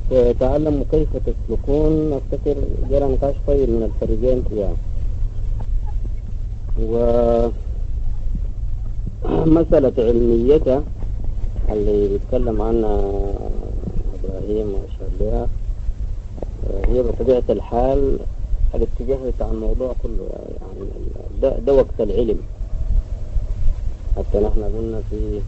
تعلموا كيف تسلكون أفتكر جرى نقاش طويل من الفريقين فيها ومسألة علميته اللي بيتكلم عنها إبراهيم وأشار بها هي بطبيعة الحال الاتجاه بتاع الموضوع كله يعني ده, ده وقت العلم حتى نحن قلنا في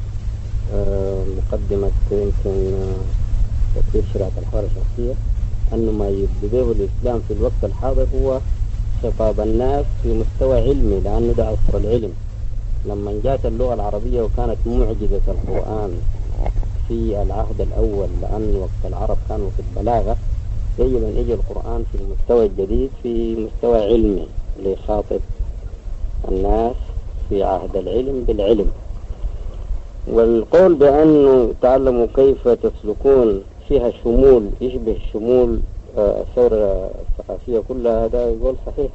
مقدمة يمكن تفسير شريعة الحوار الشخصية أنه ما يبدو به الإسلام في الوقت الحاضر هو خطاب الناس في مستوى علمي لأنه ده عصر العلم لما جاءت اللغة العربية وكانت معجزة القرآن في العهد الأول لأن وقت العرب كانوا في البلاغة يجب أن يجي القرآن في المستوى الجديد في مستوى علمي ليخاطب الناس في عهد العلم بالعلم والقول بأنه تعلموا كيف تسلكون فيها شمول يشبه شمول الثورة الثقافية كلها هذا يقول صحيح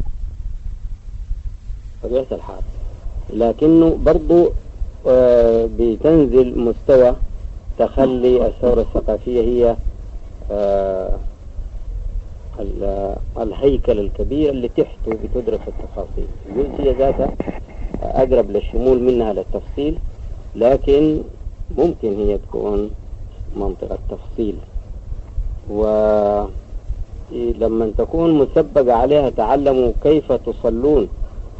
طبيعة الحال لكنه برضو بتنزل مستوى تخلي الثورة الثقافية هي الهيكل الكبير اللي تحته بتدرس التفاصيل الجزئية ذاتها أقرب للشمول منها للتفصيل لكن ممكن هي تكون منطقة تفصيل ولما تكون مسبق عليها تعلموا كيف تصلون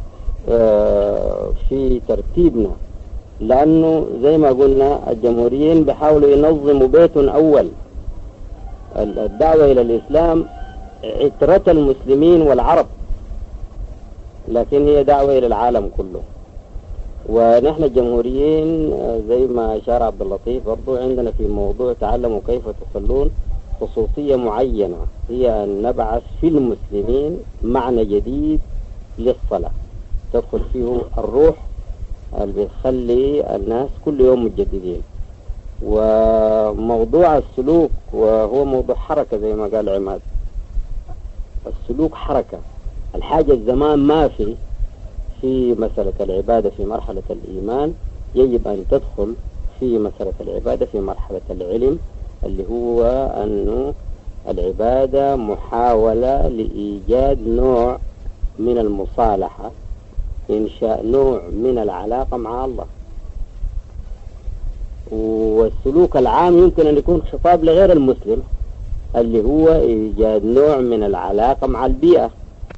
في ترتيبنا لأنه زي ما قلنا الجمهوريين بيحاولوا ينظموا بيت أول الدعوة إلى الإسلام عترة المسلمين والعرب لكن هي دعوة إلى العالم كله ونحن الجمهوريين زي ما أشار عبد اللطيف برضو عندنا في موضوع تعلموا كيف تصلون خصوصية معينة هي أن نبعث في المسلمين معنى جديد للصلاة تدخل فيه الروح اللي بتخلي الناس كل يوم متجددين وموضوع السلوك وهو موضوع حركة زي ما قال عماد السلوك حركة الحاجة الزمان ما في في مسألة العبادة في مرحلة الإيمان يجب أن تدخل في مسألة العبادة في مرحلة العلم اللي هو أنه العبادة محاولة لإيجاد نوع من المصالحة إنشاء نوع من العلاقة مع الله والسلوك العام يمكن أن يكون خطاب لغير المسلم اللي هو إيجاد نوع من العلاقة مع البيئة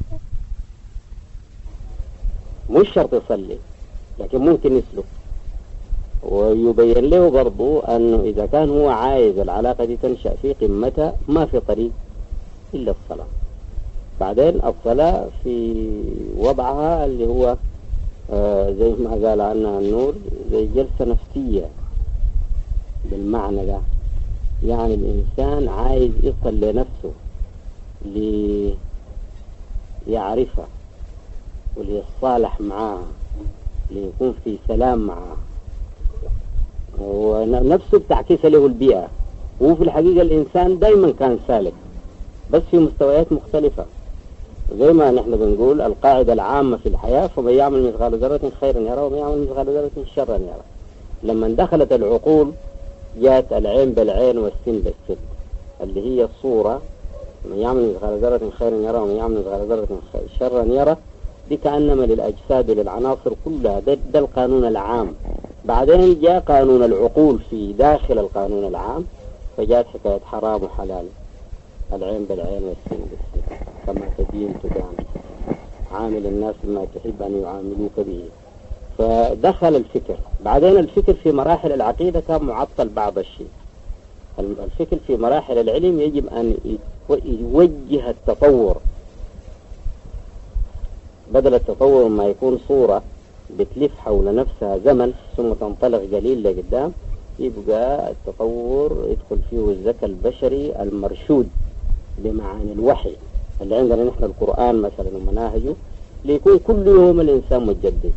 مش شرط يصلي لكن ممكن يسلك ويبين له برضو أنه إذا كان هو عايز العلاقة دي تنشأ في قمتها ما في طريق إلا الصلاة بعدين الصلاة في وضعها اللي هو آه زي ما قال عنها النور زي جلسة نفسية بالمعنى ده يعني الإنسان عايز يصل لنفسه ليعرفها وليتصالح معاها ليكون في سلام معاها ونفسه بتعكس له البيئة وهو في الحقيقة الإنسان دايما كان سالك بس في مستويات مختلفة زي ما نحن بنقول القاعدة العامة في الحياة فمن يعمل مثقال ذرة خيرا يرى ومن يعمل مثقال ذرة شرا يرى لما دخلت العقول جاءت العين بالعين والسن بالسن اللي هي الصورة من يعمل مثقال ذرة خيرا يرى ومن يعمل مثقال ذرة شرا يرى دي كأنما للأجساد وللعناصر كلها ده, ده القانون العام بعدين جاء قانون العقول في داخل القانون العام فجاءت حكاية حرام وحلال العين بالعين والسن بالسن كما تدين تدان عامل الناس ما تحب أن يعاملوك به فدخل الفكر بعدين الفكر في مراحل العقيدة كان معطل بعض الشيء الفكر في مراحل العلم يجب أن يوجه التطور بدل التطور ما يكون صورة بتلف حول نفسها زمن ثم تنطلق قليل لقدام يبقى التطور يدخل فيه الذكاء البشري المرشود بمعاني الوحي اللي عندنا نحن القرآن مثلا ومناهجه ليكون كل يوم الإنسان متجدد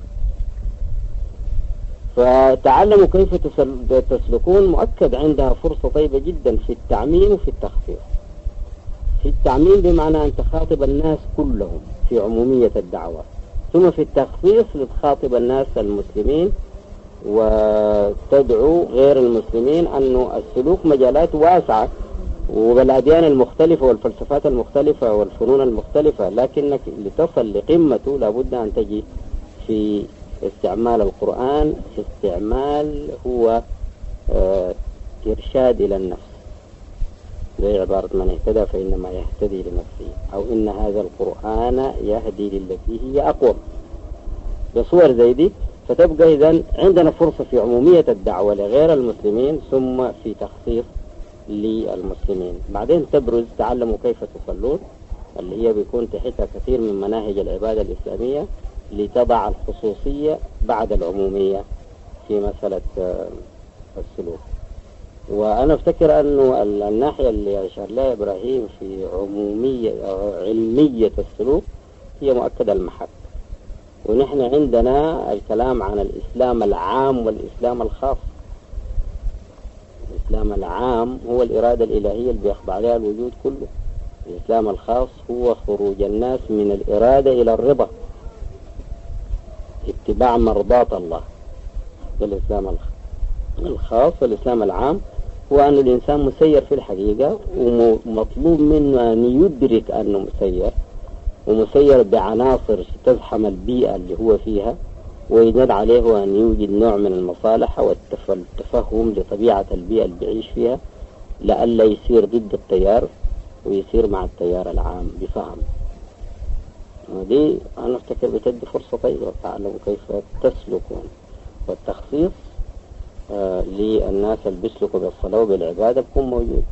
فتعلموا كيف تسلكون مؤكد عندها فرصة طيبة جدا في التعميم وفي التخفيف في التعميم بمعنى أن تخاطب الناس كلهم في عمومية الدعوة ثم في التخصيص لتخاطب الناس المسلمين وتدعو غير المسلمين أنه السلوك مجالات واسعة وبالأديان المختلفة والفلسفات المختلفة والفنون المختلفة لكنك لتصل لقمته لابد أن تجي في استعمال القرآن استعمال هو اه إرشاد إلى النفس زي عبارة من اهتدى فإنما يهتدي لنفسه أو إن هذا القرآن يهدي للتي هي أقوم بصور زي دي فتبقى إذا عندنا فرصة في عمومية الدعوة لغير المسلمين ثم في تخصيص للمسلمين بعدين تبرز تعلموا كيف تصلون اللي هي بيكون تحتها كثير من مناهج العبادة الإسلامية لتضع الخصوصية بعد العمومية في مسألة السلوك وأنا أفتكر أنه الناحية اللي أشار لها إبراهيم في عمومية أو علمية السلوك هي مؤكدة المحك ونحن عندنا الكلام عن الإسلام العام والإسلام الخاص الإسلام العام هو الإرادة الإلهية اللي بيخضع عليها الوجود كله الإسلام الخاص هو خروج الناس من الإرادة إلى الرضا اتباع مرضاة الله ده الإسلام الخاص والإسلام العام هو أن الإنسان مسير في الحقيقة ومطلوب منه أن يدرك أنه مسير ومسير بعناصر تزحم البيئة اللي هو فيها ويجد عليه أن يوجد نوع من المصالحة والتفهم لطبيعة البيئة اللي بيعيش فيها لئلا يصير ضد التيار ويصير مع التيار العام بفهم ودي أنا أفتكر بتدي فرصة طيبة تعلموا كيف تسلكون والتخصيص آه للناس اللي بيسلكوا بالصلاة وبالعبادة بكون موجود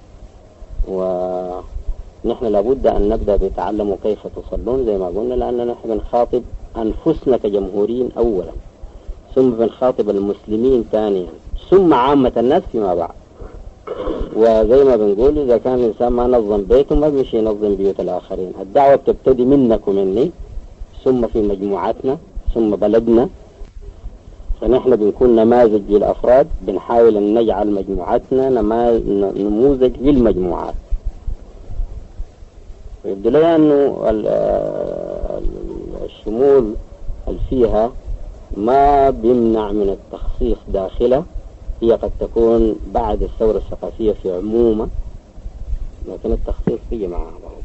ونحن لابد أن نبدأ بتعلموا كيف تصلون زي ما قلنا لأننا نحن بنخاطب أنفسنا كجمهوريين أولا ثم بنخاطب المسلمين ثانيا ثم عامة الناس فيما بعد وزي ما بنقول إذا كان الإنسان ما نظم بيته ما بيمشي ينظم بيوت الآخرين الدعوة بتبتدي منك ومني ثم في مجموعاتنا ثم بلدنا فنحن بنكون نماذج للأفراد بنحاول أن نجعل مجموعاتنا نموذج للمجموعات يبدو لي أنه الشمول اللي فيها ما بيمنع من التخصيص داخله هي قد تكون بعد الثورة الثقافية في عمومة لكن التخصيص بيجي معها بعض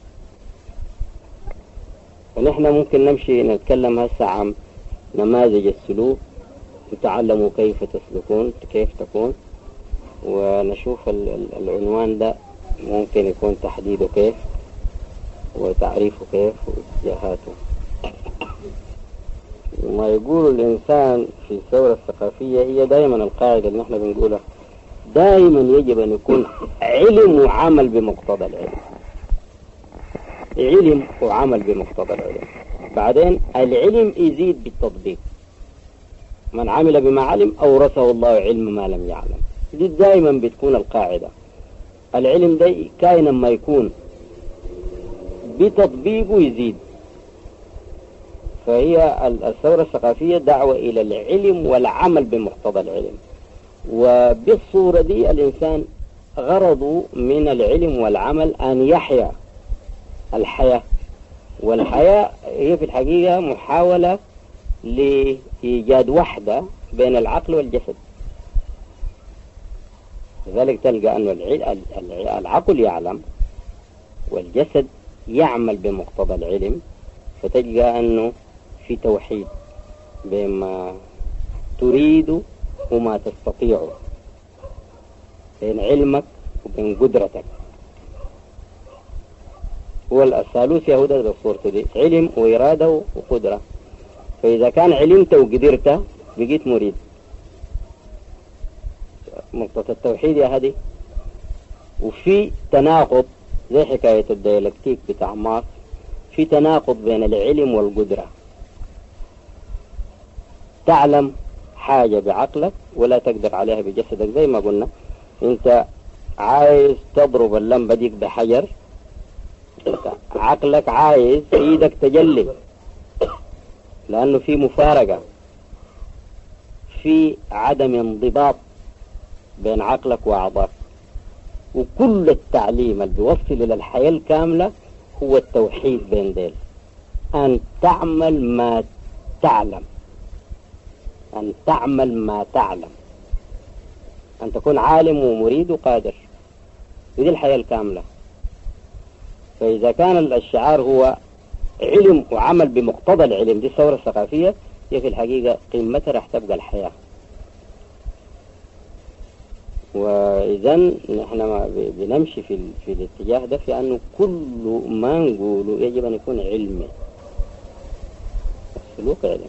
فنحن ممكن نمشي نتكلم هسه عن نماذج السلوك وتعلموا كيف تسلكون كيف تكون ونشوف العنوان ده ممكن يكون تحديده كيف وتعريفه كيف واتجاهاته وما يقول الإنسان في الثورة الثقافية هي دائما القاعدة اللي نحن بنقولها دائما يجب أن يكون علم وعمل بمقتضى العلم علم وعمل بمقتضى العلم بعدين العلم يزيد بالتطبيق من عمل بما علم أورثه الله علم ما لم يعلم دي دائما بتكون القاعدة العلم ده كائنا ما يكون بتطبيقه يزيد فهي الثورة الثقافية دعوة إلى العلم والعمل بمقتضى العلم وبالصورة دي الإنسان غرضه من العلم والعمل أن يحيا الحياة والحياة هي في الحقيقة محاولة لإيجاد وحدة بين العقل والجسد لذلك تلقى أن العقل يعلم والجسد يعمل بمقتضى العلم فتلقى أنه في توحيد بين ما تريد وما تستطيع بين علمك وبين قدرتك هو الثالوث يهودا بالصورة دي علم وإرادة وقدرة فإذا كان علمت وقدرت بقيت مريد نقطة التوحيد يا هدي وفي تناقض زي حكاية الديالكتيك بتاع ماركس في تناقض بين العلم والقدرة تعلم حاجة بعقلك ولا تقدر عليها بجسدك زي ما قلنا انت عايز تضرب اللمبة ديك بحجر عقلك عايز ايدك تجلي لانه في مفارقة في عدم انضباط بين عقلك واعضاك وكل التعليم اللي بيوصل الى الحياة الكاملة هو التوحيد بين ديل ان تعمل ما تعلم أن تعمل ما تعلم أن تكون عالم ومريد وقادر ودي الحياة الكاملة فإذا كان الشعار هو علم وعمل بمقتضى العلم دي الثورة الثقافية هي في الحقيقة قيمتها راح تبقى الحياة وإذا نحن بنمشي في, في الاتجاه ده في أنه كل ما نقوله يجب أن يكون علمي السلوك علمي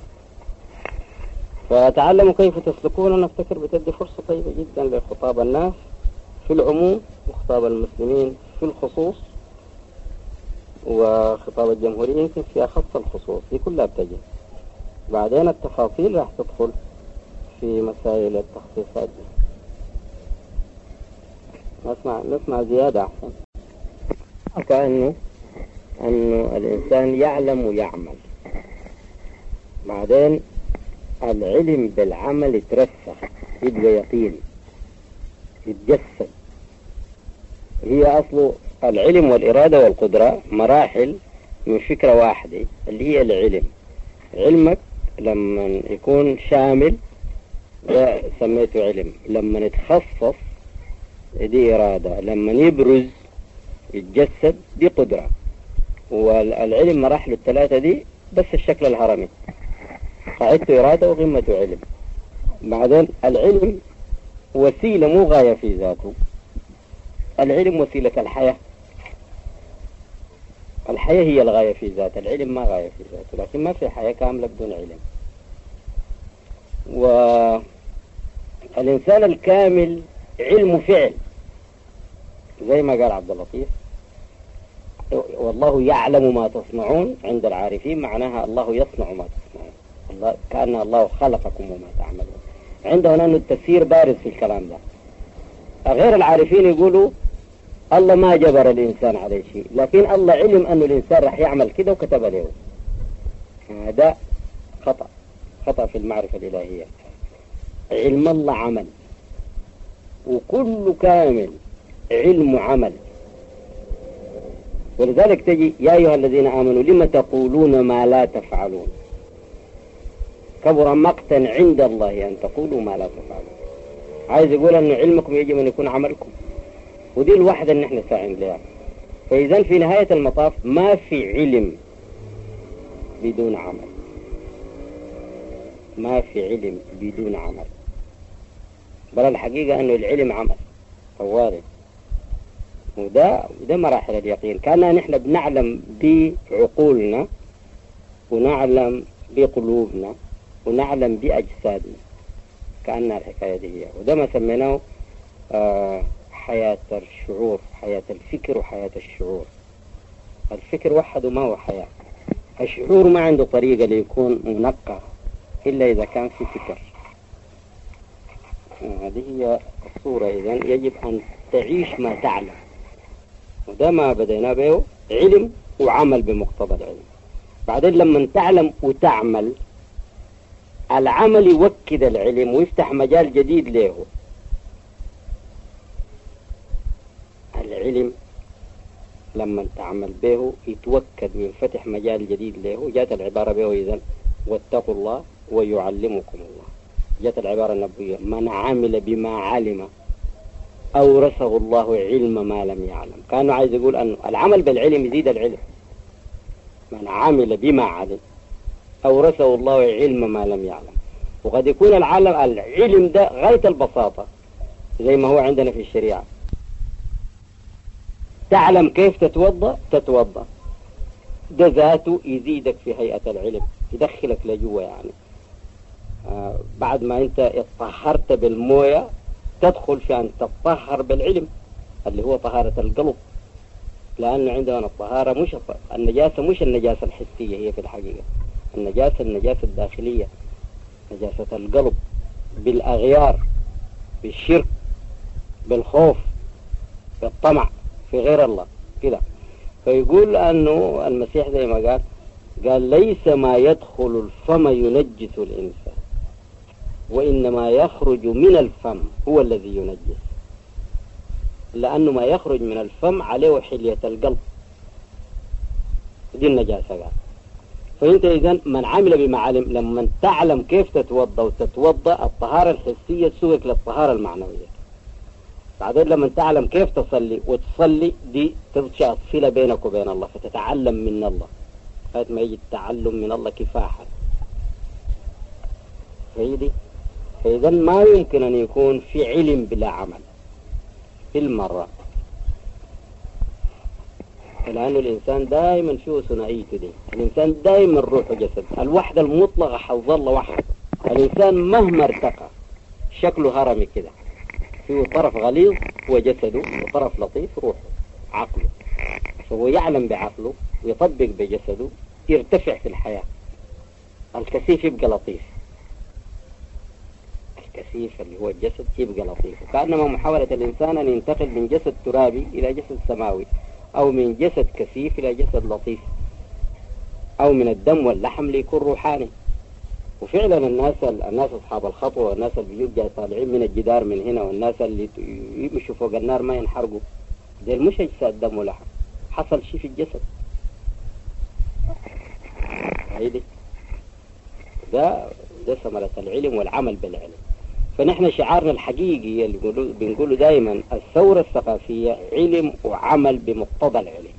فتعلموا كيف تسلكون أنا أفتكر بتدي فرصة طيبة جدا لخطاب الناس في العموم وخطاب المسلمين في الخصوص وخطاب الجمهورية يمكن في أخص الخصوص دي كلها بتجي بعدين التفاصيل راح تدخل في مسائل التخصيصات دي نسمع نسمع زيادة أحسن كأنه أنه الإنسان يعلم ويعمل بعدين العلم بالعمل يترسخ يبقى يقين يتجسد هي أصله العلم والإرادة والقدرة مراحل من فكرة واحدة اللي هي العلم علمك لما يكون شامل ده سميته علم لما يتخصص دي إرادة لما يبرز يتجسد دي قدرة والعلم مراحل الثلاثة دي بس الشكل الهرمي قاعدته إرادة وغمته علم بعدين العلم وسيلة مو غاية في ذاته العلم وسيلة الحياة الحياة هي الغاية في ذات العلم ما غاية في ذاته لكن ما في حياة كاملة بدون علم والإنسان الكامل علم فعل زي ما قال عبد اللطيف والله يعلم ما تصنعون عند العارفين معناها الله يصنع ما تصنعون الله كأن الله خلقكم وما تعملون عندنا أنه التفسير بارز في الكلام ده غير العارفين يقولوا الله ما جبر الإنسان على شيء لكن الله علم أنه الإنسان راح يعمل كده وكتب له هذا خطأ خطأ في المعرفة الإلهية علم الله عمل وكل كامل علم عمل ولذلك تجي يا أيها الذين آمنوا لم تقولون ما لا تفعلون كبر مقتا عند الله أن تقولوا ما لا تفعلون عايز يقول أن علمكم يجب أن يكون عملكم ودي الوحدة اللي احنا ساعين لها فإذا في نهاية المطاف ما في علم بدون عمل ما في علم بدون عمل بل الحقيقة أنه العلم عمل طوالي وده وده مراحل اليقين كان نحن بنعلم بعقولنا ونعلم بقلوبنا ونعلم بأجسادنا كأنها الحكاية دي هي وده ما سميناه آه حياة الشعور حياة الفكر وحياة الشعور الفكر وحده ما هو حياة الشعور ما عنده طريقة ليكون منقى إلا إذا كان في فكر هذه هي الصورة إذا يجب أن تعيش ما تعلم وده ما بدينا به علم وعمل بمقتضى العلم بعدين لما تعلم وتعمل العمل يوكد العلم ويفتح مجال جديد له العلم لما تعمل به يتوكد وينفتح مجال جديد له جاءت العبارة به إذا واتقوا الله ويعلمكم الله جاءت العبارة النبوية من عمل بما علم أورثه الله علم ما لم يعلم كانوا عايز يقول أنه العمل بالعلم يزيد العلم من عمل بما علم أورثه الله علم ما لم يعلم وقد يكون العلم العلم ده غاية البساطة زي ما هو عندنا في الشريعة تعلم كيف تتوضأ تتوضأ ده ذاته يزيدك في هيئة العلم يدخلك لجوا يعني آه بعد ما انت اتطهرت بالموية تدخل في أن تطهر بالعلم اللي هو طهارة القلب لأنه عندنا الطهارة مش النجاسة مش النجاسة الحسية هي في الحقيقة النجاسة النجاسة الداخلية نجاسة القلب بالأغيار بالشرك بالخوف بالطمع في غير الله كده فيقول أنه المسيح زي ما قال قال ليس ما يدخل الفم ينجس الإنسان وإنما يخرج من الفم هو الذي ينجس لأنه ما يخرج من الفم عليه حلية القلب دي النجاسة قال فأنت إذا من عمل بما علم لما تعلم كيف تتوضأ وتتوضأ الطهارة الحسية تسوق للطهارة المعنوية بعدين لما تعلم كيف تصلي وتصلي دي تنشأ صلة بينك وبين الله فتتعلم من الله لغاية ما يجي التعلم من الله كفاحا هي دي فإذا ما يمكن أن يكون في علم بلا عمل في المرة لأنه الإنسان دائما فيه ثنائيته دي الإنسان دائما روح وجسد الوحدة المطلقة حظل وحد الإنسان مهما ارتقى شكله هرمي كده فيه طرف غليظ هو جسده وطرف لطيف روحه عقله فهو يعلم بعقله ويطبق بجسده يرتفع في الحياة الكثيف يبقى لطيف الكثيف اللي هو الجسد يبقى لطيف كأنما محاولة الإنسان أن ينتقل من جسد ترابي إلى جسد سماوي أو من جسد كثيف إلى جسد لطيف أو من الدم واللحم ليكون روحاني وفعلا الناس الناس أصحاب الخطوة والناس اللي بيجوا طالعين من الجدار من هنا والناس اللي يمشوا فوق النار ما ينحرقوا دي مش أجساد دم ولحم حصل شيء في الجسد هيدي ده ده ثمرة العلم والعمل بالعلم فنحن شعارنا الحقيقي اللي بنقوله دائما الثورة الثقافية علم وعمل بمقتضى العلم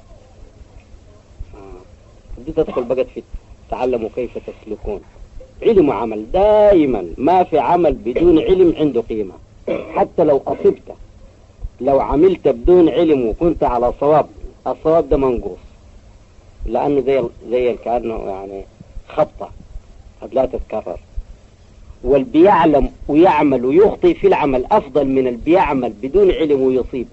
آه. دي تدخل بقت في تعلموا كيف تسلكون علم وعمل دائما ما في عمل بدون علم عنده قيمة حتى لو أصبت لو عملت بدون علم وكنت على صواب الصواب ده منقوص لأنه زي زي كأنه يعني خطة قد لا تتكرر واللي بيعلم ويعمل ويخطي في العمل أفضل من اللي بيعمل بدون علم ويصيب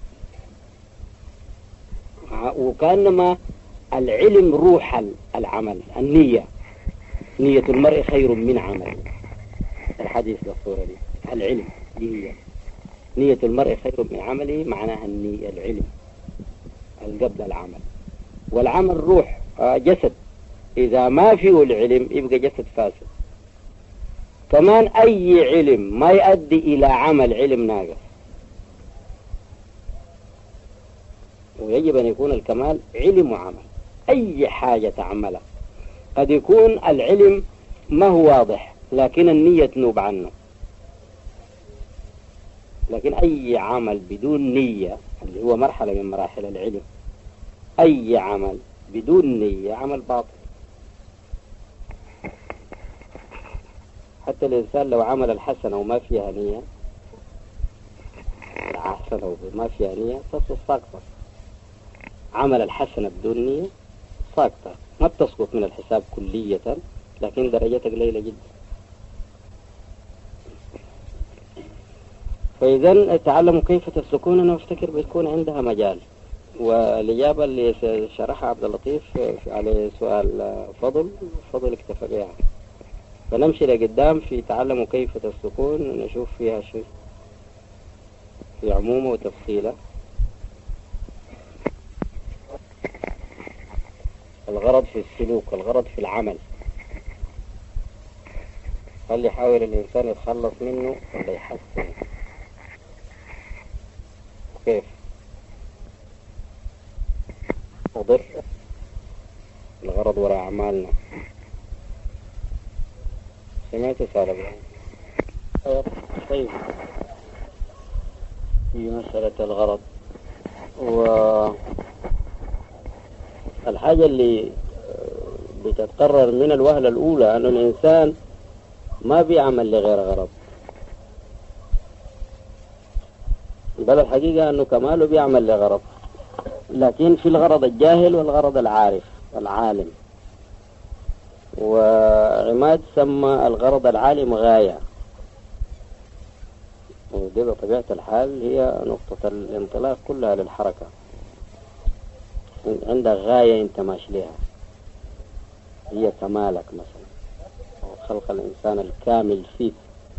وكأنما العلم روح العمل النية نية المرء خير من عمل الحديث للصورة دي العلم دي هي نية المرء خير من عمله معناها النية العلم قبل العمل والعمل روح جسد إذا ما فيه العلم يبقى جسد فاسد كمان أي علم ما يؤدي إلى عمل علم ناقص ويجب أن يكون الكمال علم وعمل أي حاجة تعملها قد يكون العلم ما هو واضح لكن النية تنوب عنه لكن أي عمل بدون نية اللي هو مرحلة من مراحل العلم أي عمل بدون نية عمل باطل حتى الإنسان لو عمل الحسنة وما فيها نية الحسنة وما فيها نية تصل ساقطة عمل الحسنة بدون نية ساقطة ما بتسقط من الحساب كلية لكن درجتها قليلة جدا فإذا تعلموا كيف تسلكون أنا أفتكر بيكون عندها مجال والإجابة اللي شرحها عبد اللطيف على سؤال فضل فضل اكتفى بها فنمشي لقدام في تعلموا كيف تسلكون نشوف فيها شيء في عمومه وتفصيله الغرض في السلوك الغرض في العمل هل يحاول الإنسان يتخلص منه ولا يحسن كيف نضر الغرض وراء أعمالنا سمعت سؤال ابراهيم طيب في مسألة الغرض و الحاجة اللي بتتقرر من الوهلة الأولى أن الإنسان ما بيعمل لغير غرض بل الحقيقة أنه كماله بيعمل لغرض لكن في الغرض الجاهل والغرض العارف العالم وعماد سمى الغرض العالم غاية ودي بطبيعة الحال هي نقطة الانطلاق كلها للحركة عندك غاية انت ماشي لها هي كمالك مثلا أو خلق الإنسان الكامل فيك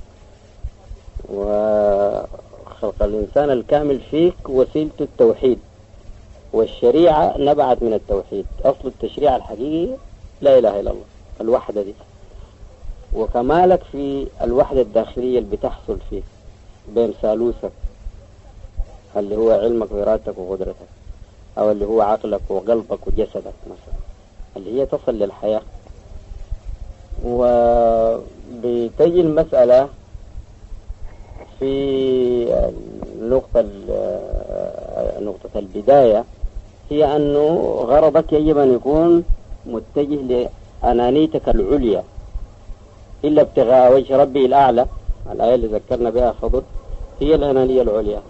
وخلق الإنسان الكامل فيك وسيلته التوحيد والشريعة نبعت من التوحيد أصل التشريع الحقيقي لا إله إلا الله الوحدة دي وكمالك في الوحدة الداخلية اللي بتحصل فيك بين ثالوثك اللي هو علمك وإرادتك وقدرتك أو اللي هو عقلك وقلبك وجسدك مثلا اللي هي تصل للحياة وبتجي المسألة في النقطة نقطة البداية هي أنه غرضك يجب أن يكون متجه لأنانيتك العليا إلا ابتغاء وجه ربي الأعلى الآية اللي ذكرنا بها فضل هي الأنانية العليا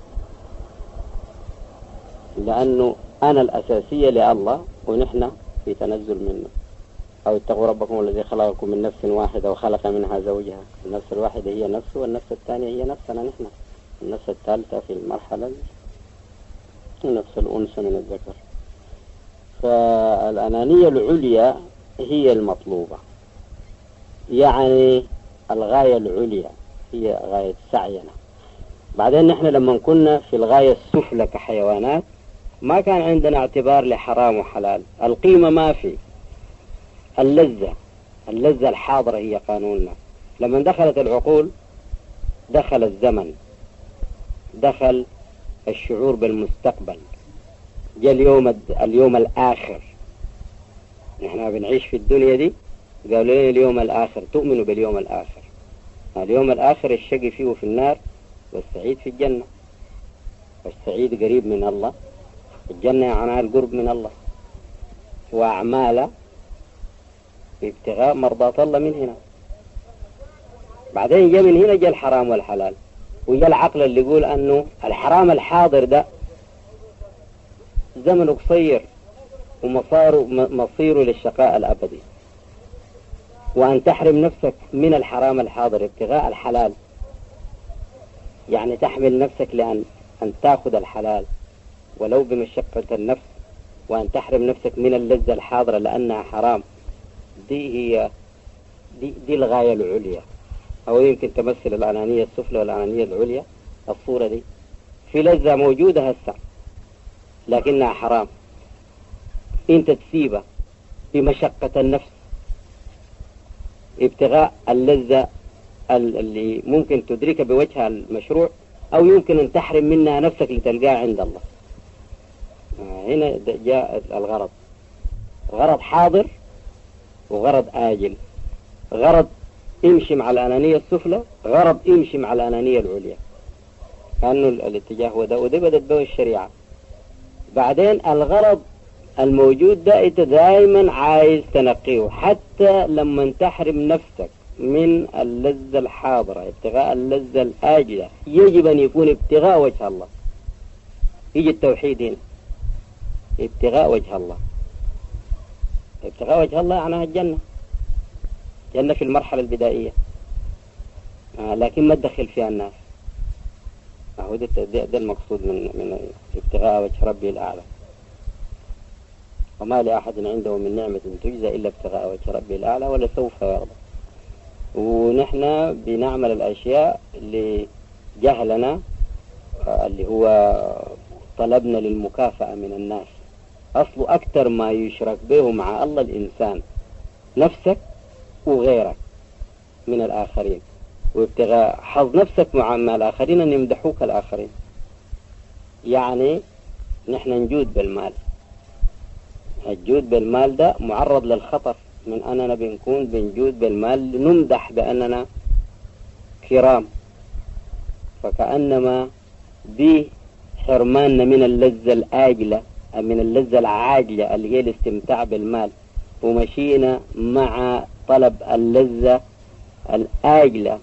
لأنه أنا الأساسية لله ونحن في تنزل منه أو اتقوا ربكم الذي خلقكم من نفس واحدة وخلق منها زوجها النفس الواحدة هي نفسه والنفس الثانية هي نفسنا نحن النفس الثالثة في المرحلة نفس الأنثى من الذكر فالأنانية العليا هي المطلوبة يعني الغاية العليا هي غاية سعينا بعدين نحن لما كنا في الغاية السفلى كحيوانات ما كان عندنا اعتبار لحرام وحلال القيمة ما في اللذة اللذة الحاضرة هي قانوننا لما دخلت العقول دخل الزمن دخل الشعور بالمستقبل جاء اليوم اليوم الآخر نحن بنعيش في الدنيا دي قالوا لنا اليوم الآخر تؤمنوا باليوم الآخر اليوم الآخر الشقي فيه في النار والسعيد في الجنة والسعيد قريب من الله الجنة معناها القرب من الله وأعماله ابتغاء مرضاة الله من هنا بعدين جاء من هنا جاء الحرام والحلال وجاء العقل اللي يقول أنه الحرام الحاضر ده زمنه قصير ومصاره مصيره للشقاء الأبدي وأن تحرم نفسك من الحرام الحاضر ابتغاء الحلال يعني تحمل نفسك لأن أن تأخذ الحلال ولو بمشقة النفس وأن تحرم نفسك من اللذة الحاضرة لأنها حرام دي هي دي, دي الغاية العليا أو يمكن تمثل الأنانية السفلى والأنانية العليا الصورة دي في لذة موجودة هسه لكنها حرام انت تسيبها بمشقة النفس ابتغاء اللذة اللي ممكن تدركها بوجهها المشروع أو يمكن أن تحرم منها نفسك لتلقاها عند الله آه، هنا جاء الغرض غرض حاضر وغرض آجل غرض امشي مع الأنانية السفلى غرض امشي مع الأنانية العليا كأنه الاتجاه هو ده وده بدأت به الشريعة بعدين الغرض الموجود ده انت دائما عايز تنقيه حتى لما تحرم نفسك من اللذة الحاضرة ابتغاء اللذة الآجلة يجب أن يكون ابتغاء وجه الله يجي التوحيد هنا ابتغاء وجه الله ابتغاء وجه الله معناها الجنة جنة في المرحلة البدائية آه لكن ما تدخل فيها الناس هو ده, ده المقصود من من ابتغاء وجه ربي الأعلى وما لأحد عنده من نعمة تجزى إلا ابتغاء وجه ربي الأعلى ولا سوف يرضى ونحن بنعمل الأشياء لجهلنا آه، اللي هو طلبنا للمكافأة من الناس أصله أكثر ما يشرك به مع الله الإنسان نفسك وغيرك من الآخرين وابتغاء حظ نفسك مع الآخرين أن يمدحوك الآخرين يعني نحن نجود بالمال الجود بالمال ده معرض للخطر من أننا بنكون بنجود بالمال نمدح بأننا كرام فكأنما دي حرماننا من اللذة الآجلة من اللذة العاجلة اللي هي الاستمتاع بالمال ومشينا مع طلب اللذة الآجلة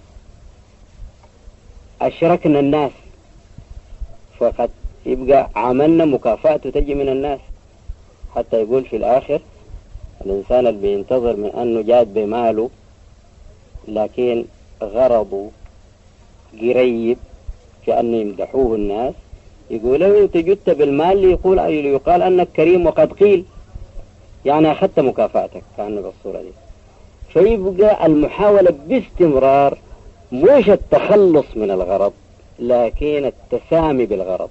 أشركنا الناس فقد يبقى عملنا مكافأة تجي من الناس حتى يقول في الآخر الإنسان اللي بينتظر من أنه جاد بماله لكن غرضه قريب في أن يمدحوه الناس يقول له أنت جدت بالمال ليقول يقال أنك كريم وقد قيل يعني أخذت مكافأتك كأنه بالصورة دي فيبقى المحاولة باستمرار مش التخلص من الغرض لكن التسامي بالغرض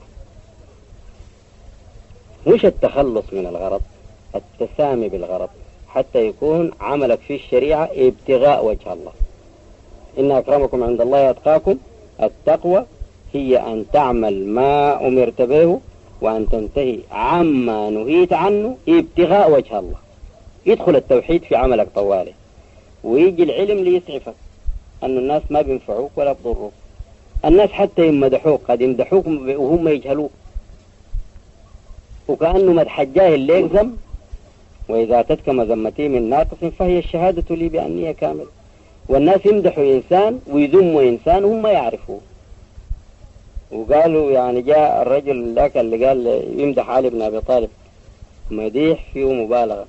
مش التخلص من الغرض التسامي بالغرض حتى يكون عملك في الشريعة ابتغاء وجه الله إن أكرمكم عند الله أتقاكم التقوى هي أن تعمل ما أمرت به وأن تنتهي عما نهيت عنه ابتغاء وجه الله يدخل التوحيد في عملك طوالي ويجي العلم ليسعفك أن الناس ما بينفعوك ولا بضروك الناس حتى يمدحوك قد يمدحوك وهم يجهلوك وكأنه مدح الجاهل ليك ذم وإذا أتتك مذمتي من ناقص فهي الشهادة لي بأني كامل والناس يمدحوا إنسان ويذموا إنسان وهم يعرفوه وقالوا يعني جاء الرجل ذاك اللي قال يمدح علي بن أبي طالب مديح فيه مبالغة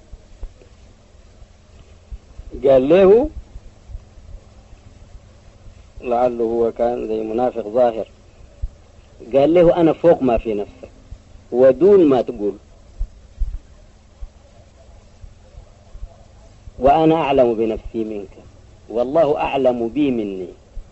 قال له لعله هو كان زي منافق ظاهر قال له أنا فوق ما في نفسك ودون ما تقول وأنا أعلم بنفسي منك والله أعلم بي مني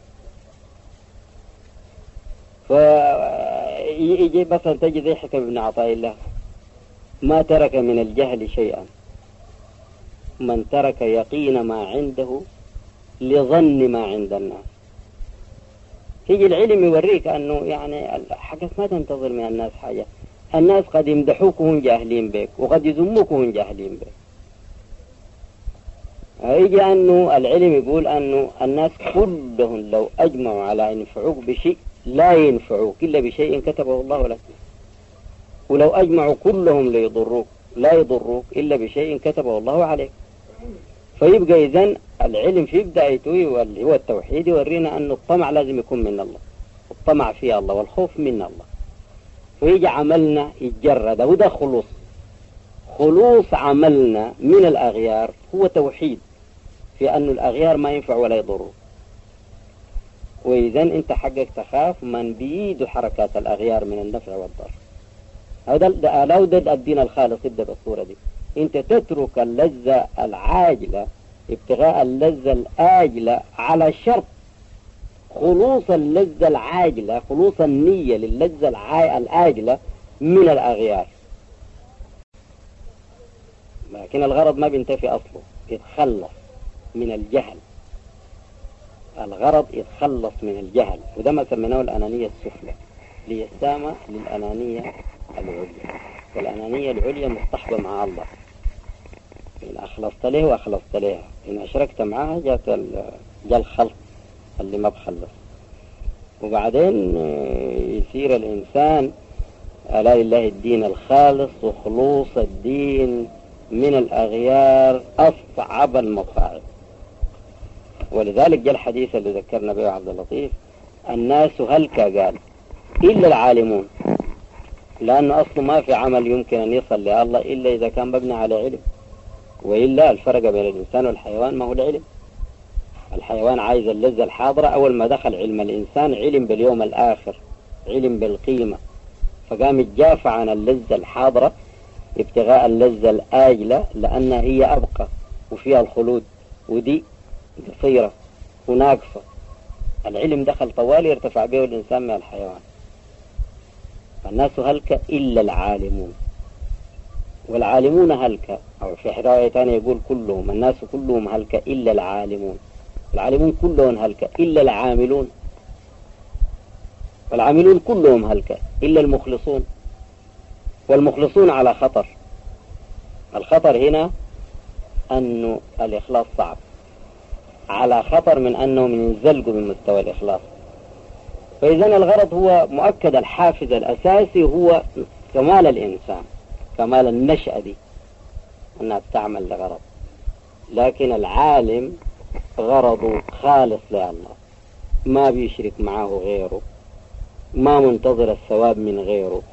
فيجي مثلا تجد زي حكم ابن عطاء الله ما ترك من الجهل شيئا من ترك يقين ما عنده لظن ما عند الناس تيجي العلم يوريك أنه يعني حاجة ما تنتظر من الناس حاجة الناس قد يمدحوك وهم جاهلين بك وقد يذموك وهم جاهلين بك يجي أنه العلم يقول أنه الناس كلهم لو أجمعوا على أن ينفعوك بشيء لا ينفعوك إلا بشيء كتبه الله لك ولو أجمعوا كلهم ليضروك لا يضروك إلا بشيء كتبه الله عليك فيبقى إذن العلم في بدايته هو التوحيد يورينا أن الطمع لازم يكون من الله الطمع في الله والخوف من الله فيجي عملنا يتجرد وده خلوص خلوص عملنا من الأغيار هو توحيد في أن الأغيار ما ينفع ولا يضر وإذا أنت حقك تخاف من بيد حركات الأغيار من النفع والضر هذا لو ده الدين الخالص يبدأ بالصورة دي أنت تترك اللذة العاجلة ابتغاء اللذة الآجلة على شرط خلوص اللذة العاجلة خلوص النية للذة الآجلة من الأغيار لكن الغرض ما بينتفي أصله يتخلص من الجهل الغرض يتخلص من الجهل وده ما سميناه الأنانية السفلى ليسامى للأنانية العليا والأنانية العليا مصطحبة مع الله إن أخلصت له وأخلصت لها إن أشركت معها جاءت جاء الخلط اللي ما بخلص وبعدين يصير الإنسان ألا لله الدين الخالص وخلوص الدين من الأغيار أصعب المصاعب ولذلك جاء الحديث اللي ذكرنا به عبد اللطيف الناس هلكا قال إلا العالمون لأنه أصله ما في عمل يمكن أن يصل لله إلا إذا كان مبني على علم وإلا الفرق بين الإنسان والحيوان ما هو العلم الحيوان عايز اللذة الحاضرة أول ما دخل علم الإنسان علم باليوم الآخر علم بالقيمة فقام يتجافى عن اللذة الحاضرة ابتغاء اللذة الآجلة لأنها هي أبقى وفيها الخلود ودي قصيرة وناقصة العلم دخل طوال يرتفع به الإنسان من الحيوان فالناس هلك إلا العالمون والعالمون هلك أو في رواية ثانية يقول كلهم الناس كلهم هلك إلا العالمون العالمون كلهم هلك إلا العاملون والعاملون كلهم هلك إلا المخلصون والمخلصون على خطر الخطر هنا أنه الإخلاص صعب على خطر من أنهم ينزلقوا من مستوى الإخلاص فإذا الغرض هو مؤكد الحافز الأساسي هو كمال الإنسان كمال النشأة دي أنها تعمل لغرض لكن العالم غرضه خالص لله ما بيشرك معه غيره ما منتظر الثواب من غيره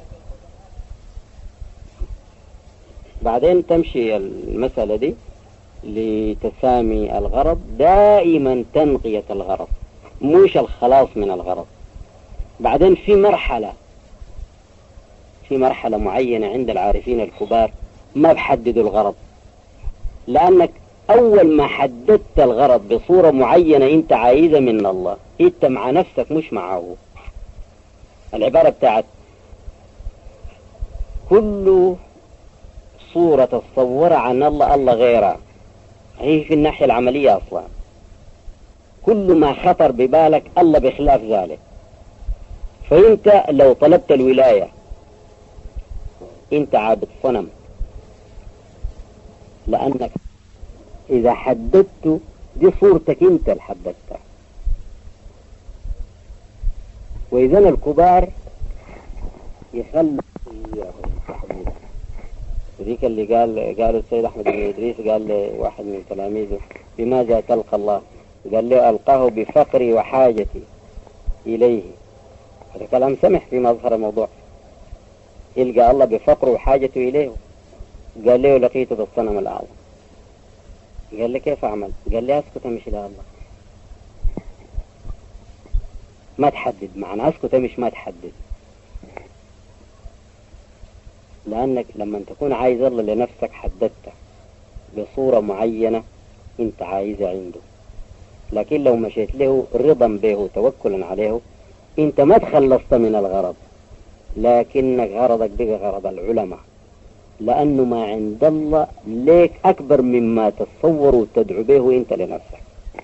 بعدين تمشي المسألة دي لتسامي الغرض دائما تنقية الغرض مش الخلاص من الغرض بعدين في مرحلة في مرحلة معينة عند العارفين الكبار ما بحددوا الغرض لأنك أول ما حددت الغرض بصورة معينة أنت عايزة من الله أنت مع نفسك مش معه العبارة بتاعت كل صورة تصور عن الله الله غيرها هي في الناحية العملية أصلا كل ما خطر ببالك الله بخلاف ذلك فأنت لو طلبت الولاية أنت عابد صنم لأنك إذا حددت دي صورتك أنت اللي حددتها وإذا الكبار يخلوا وذيك اللي قال قال السيد أحمد بن إدريس قال لواحد من تلاميذه بماذا تلقى الله قال له ألقاه بفقري وحاجتي إليه هذا كلام سمح في مظهر الموضوع يلقى الله بفقره وحاجته إليه قال له لقيته بالصنم الأعظم قال لي كيف أعمل قال لي أسكت أمشي إلى الله ما تحدد معنى أسكت مش ما تحدد لأنك لما تكون عايز الله لنفسك حددته بصورة معينة انت عايزها عنده لكن لو مشيت له رضا به وتوكلا عليه انت ما تخلصت من الغرض لكنك غرضك بقى غرض العلماء لأنه ما عند الله ليك أكبر مما تتصور وتدعو به أنت لنفسك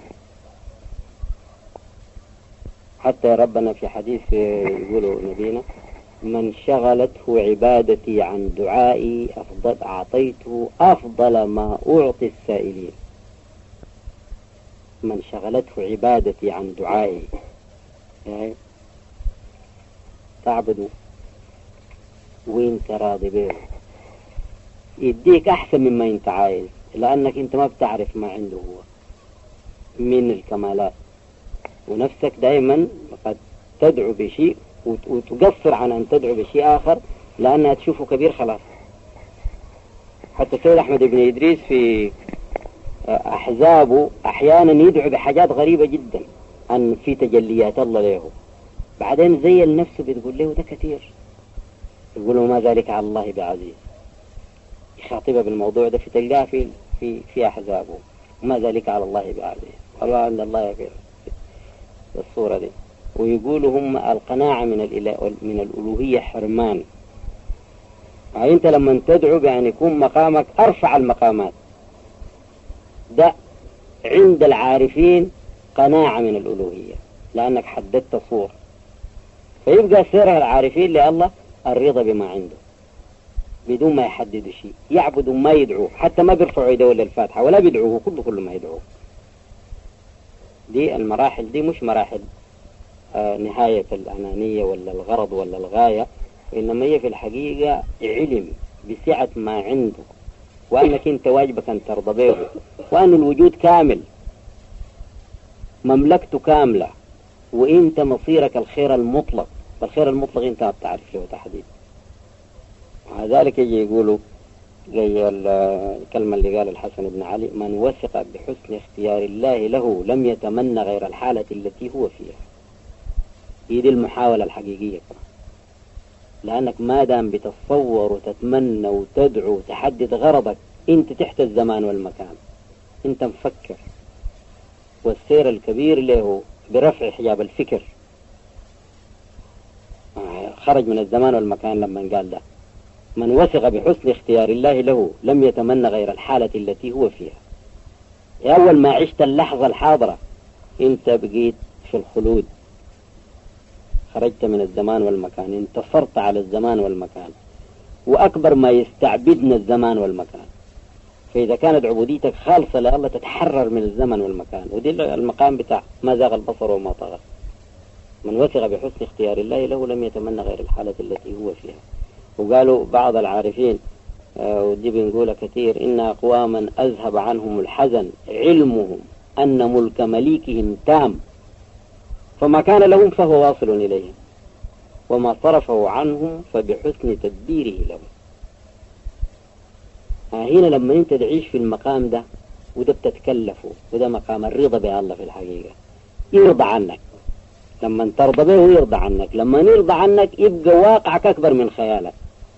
حتى ربنا في حديث يقولوا نبينا من شغلته عبادتي عن دعائي أفضل أعطيته أفضل ما أعطي السائلين من شغلته عبادتي عن دعائي يعني تعبدوا وانت راضي به يديك احسن مما انت عايز لانك انت ما بتعرف ما عنده هو من الكمالات ونفسك دائما قد تدعو بشيء وتقصر عن ان تدعو بشيء اخر لانها تشوفه كبير خلاص حتى السيد احمد بن ادريس في احزابه احيانا يدعو بحاجات غريبة جدا ان في تجليات الله له بعدين زي نفسه بتقول له ده كثير يقول ما ذلك على الله بعزيز يخاطبها بالموضوع ده في تلقاه في في في احزابه وما ذلك على الله بعزيز والله عند الله في الصورة دي ويقولوا هم القناعة من الإله من الألوهية حرمان يعني أنت لما تدعو بأن يكون مقامك أرفع المقامات ده عند العارفين قناعة من الألوهية لأنك حددت صورة فيبقى سيرها العارفين لله الرضا بما عنده بدون ما يحددوا شيء يعبدوا ما يدعوه حتى ما بيرفعوا يده ولا الفاتحة ولا بيدعوه كله كله ما يدعوه دي المراحل دي مش مراحل آه نهاية الأنانية ولا الغرض ولا الغاية إنما هي في الحقيقة علم بسعة ما عنده وأنك أنت واجبك أن ترضى به وأن الوجود كامل مملكته كاملة وإنت مصيرك الخير المطلق الخير المطلق أنت ما بتعرف له تحديد ومع ذلك يجي يقولوا زي الكلمة اللي قال الحسن بن علي من وثق بحسن اختيار الله له لم يتمنى غير الحالة التي هو فيها هي دي المحاولة الحقيقية لأنك ما دام بتتصور وتتمنى وتدعو وتحدد غرضك أنت تحت الزمان والمكان أنت مفكر والسير الكبير له برفع حجاب الفكر خرج من الزمان والمكان لما قال ده من وثق بحسن اختيار الله له لم يتمنى غير الحالة التي هو فيها أول ما عشت اللحظة الحاضرة أنت بقيت في الخلود خرجت من الزمان والمكان انتصرت على الزمان والمكان وأكبر ما يستعبدنا الزمان والمكان فإذا كانت عبوديتك خالصة لله تتحرر من الزمن والمكان ودي المقام بتاع ما زاغ البصر وما طغى من وثق بحسن اختيار الله له لم يتمنى غير الحالة التي هو فيها وقالوا بعض العارفين آه، ودي بنقولها كثير إن أقواما أذهب عنهم الحزن علمهم أن ملك مليكهم تام فما كان لهم فهو واصل إليهم وما صرفه عنهم فبحسن تدبيره لهم آه، هنا لما انت تعيش في المقام ده وده بتتكلفه وده مقام الرضا بالله في الحقيقة يرضى عنك لما ترضى به يرضى عنك لما يرضى عنك يبقى واقعك أكبر من خيالك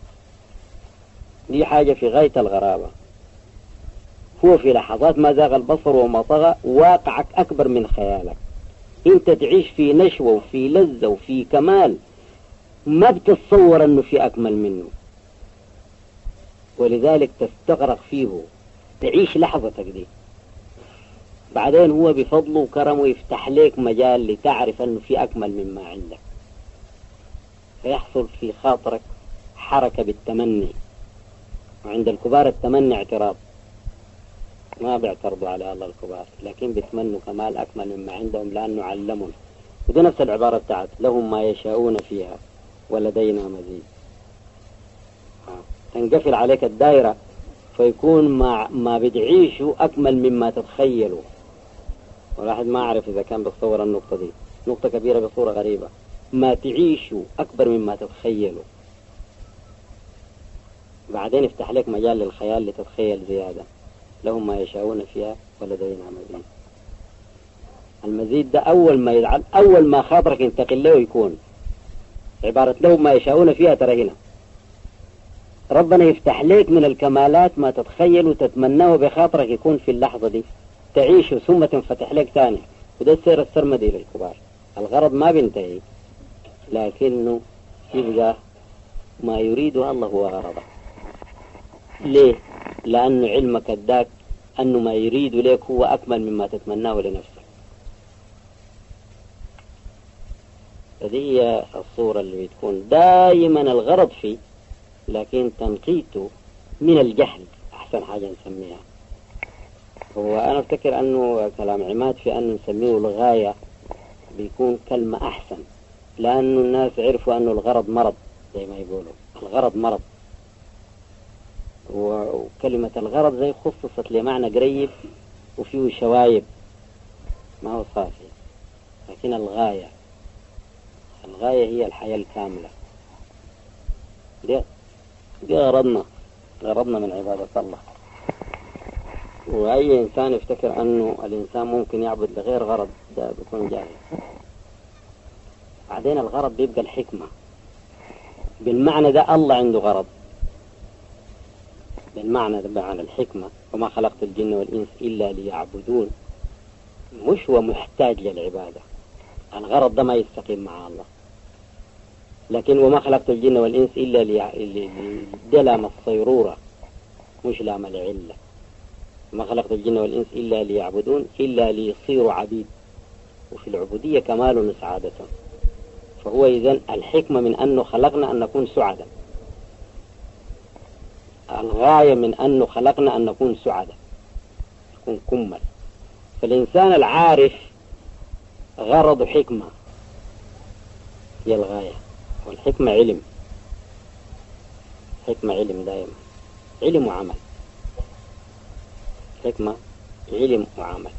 دي حاجة في غاية الغرابة هو في لحظات ما زاغ البصر وما طغى واقعك أكبر من خيالك انت تعيش في نشوة وفي لذة وفي كمال ما بتتصور انه في اكمل منه ولذلك تستغرق فيه تعيش لحظتك دي بعدين هو بفضله وكرمه يفتح لك مجال لتعرف انه في اكمل مما عندك فيحصل في خاطرك حركة بالتمني وعند الكبار التمني اعتراض ما بيعترضوا على الله الكبار لكن بيتمنوا كمال أكمل مما عندهم لأنه علمهم ودي نفس العبارة بتاعت لهم ما يشاءون فيها ولدينا مزيد تنقفل عليك الدائرة فيكون ما, ما بتعيشوا أكمل مما تتخيلوا والواحد ما أعرف إذا كان بتصور النقطة دي نقطة كبيرة بصورة غريبة ما تعيشوا أكبر مما تتخيلوا بعدين يفتح لك مجال للخيال لتتخيل زيادة لهم ما يشاءون فيها ولدينا مزيد المزيد ده أول ما يدعل أول ما خاطرك ينتقل له يكون عبارة لهم ما يشاءون فيها ترى هنا ربنا يفتح لك من الكمالات ما تتخيل وتتمناه بخاطرك يكون في اللحظة دي تعيشه ثم تنفتح لك ثاني وده السير السرمدي للكبار الغرض ما بينتهي لكنه يبقى ما يريده الله هو غرضه ليه؟ لأنه علمك اداك أنه ما يريد لك هو أكمل مما تتمناه لنفسك هذه هي الصورة اللي بتكون دائما الغرض فيه لكن تنقيته من الجهل أحسن حاجة نسميها هو أنا أفتكر أنه كلام عماد في أن نسميه الغاية بيكون كلمة أحسن لأنه الناس عرفوا أنه الغرض مرض زي ما يقولوا الغرض مرض وكلمة الغرض زي خصصت لمعنى قريب وفيه شوايب ما هو صافي لكن الغاية الغاية هي الحياة الكاملة دي, دي غرضنا غرضنا من عبادة الله وأي إنسان يفتكر أنه الإنسان ممكن يعبد لغير غرض ده بيكون جاهل بعدين الغرض بيبقى الحكمة بالمعنى ده الله عنده غرض بالمعنى ده بمعنى الحكمة وما خلقت الجن والإنس إلا ليعبدون مش هو محتاج للعبادة الغرض ده ما يستقيم مع الله لكن وما خلقت الجن والإنس إلا لدلم الصيرورة مش لام العلة ما خلقت الجن والإنس إلا ليعبدون إلا ليصيروا عبيد وفي العبودية كمال سعادة فهو إذن الحكمة من أنه خلقنا أن نكون سعداء الغاية من أنه خلقنا أن نكون سعداء نكون كمل فالإنسان العارف غرض حكمة هي الغاية والحكمة علم حكمة علم دائما علم وعمل حكمة علم وعمل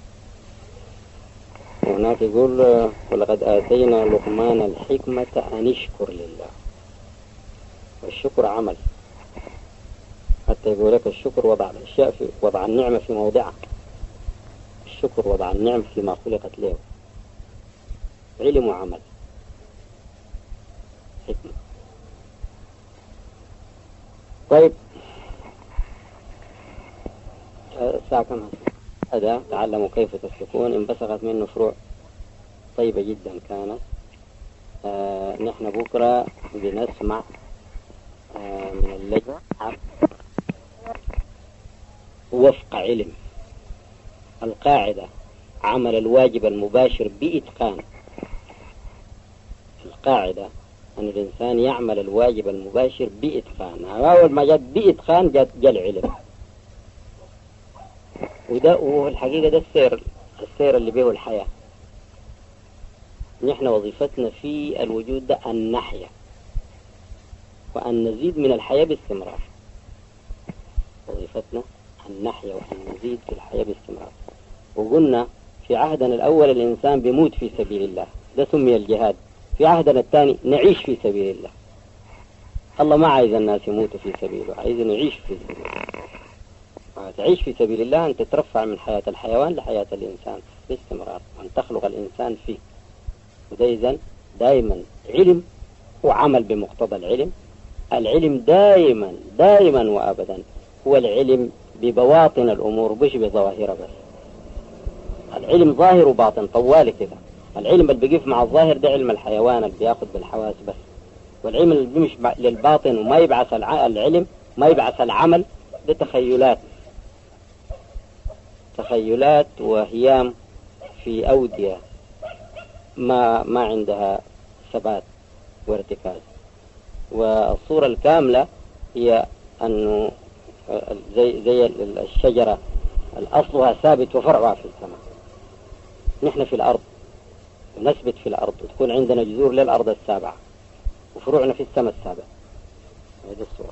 وهناك يقول ولقد آتينا لقمان الحكمة أن اشكر لله والشكر عمل حتى يقول لك الشكر وضع الأشياء في وضع النعمة في موضعها الشكر وضع النعمة فيما خلقت له علم وعمل حكمة طيب الساعة كم هذا تعلموا كيف تسلكون انبثقت منه فروع طيبة جدا كانت آه نحن بكرة بنسمع آه من اللجنة وفق علم القاعدة عمل الواجب المباشر بإتقان القاعدة أن الإنسان يعمل الواجب المباشر بإتقان أول ما جاء بإتقان جاء العلم وده وهو الحقيقة ده السير السير اللي به الحياة نحن وظيفتنا في الوجود ده أن نحيا وأن نزيد من الحياة باستمرار وظيفتنا أن نحيا وأن نزيد في الحياة باستمرار وقلنا في عهدنا الأول الإنسان بيموت في سبيل الله ده سمي الجهاد في عهدنا الثاني نعيش في سبيل الله الله ما عايز الناس يموتوا في سبيله عايز نعيش في سبيله تعيش في سبيل الله أن تترفع من حياة الحيوان لحياة الإنسان باستمرار وأن تخلق الإنسان فيه وده إذن دائما علم وعمل بمقتضى العلم العلم دائما دائما وأبدا هو العلم ببواطن الأمور مش بظواهرها بس العلم ظاهر وباطن طوالي كده العلم اللي بيقف مع الظاهر ده علم الحيوان اللي بياخذ بالحواس بس والعلم اللي بيمشي للباطن وما يبعث العلم ما يبعث العمل ده تخيلات تخيلات وهيام في أودية ما ما عندها ثبات وارتكاز والصورة الكاملة هي أنه زي زي الشجرة الأصلها ثابت وفرعها في السماء نحن في الأرض ونثبت في الأرض وتكون عندنا جذور للأرض السابعة وفروعنا في السماء السابع هذه الصورة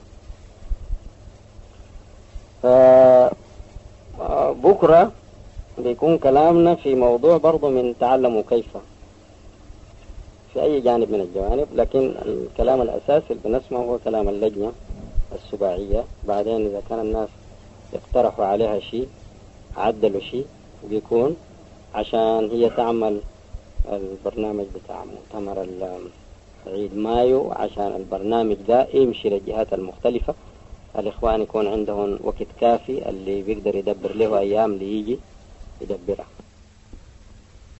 فبكرة بيكون كلامنا في موضوع برضه من تعلموا كيف في أي جانب من الجوانب لكن الكلام الأساسي اللي بنسمعه هو كلام اللجنة السباعية بعدين إذا كان الناس اقترحوا عليها شيء عدلوا شيء بيكون عشان هي تعمل البرنامج بتاع مؤتمر عيد مايو عشان البرنامج ده يمشي للجهات المختلفة الإخوان يكون عندهم وقت كافي اللي بيقدر يدبر له أيام ليجي يدبرها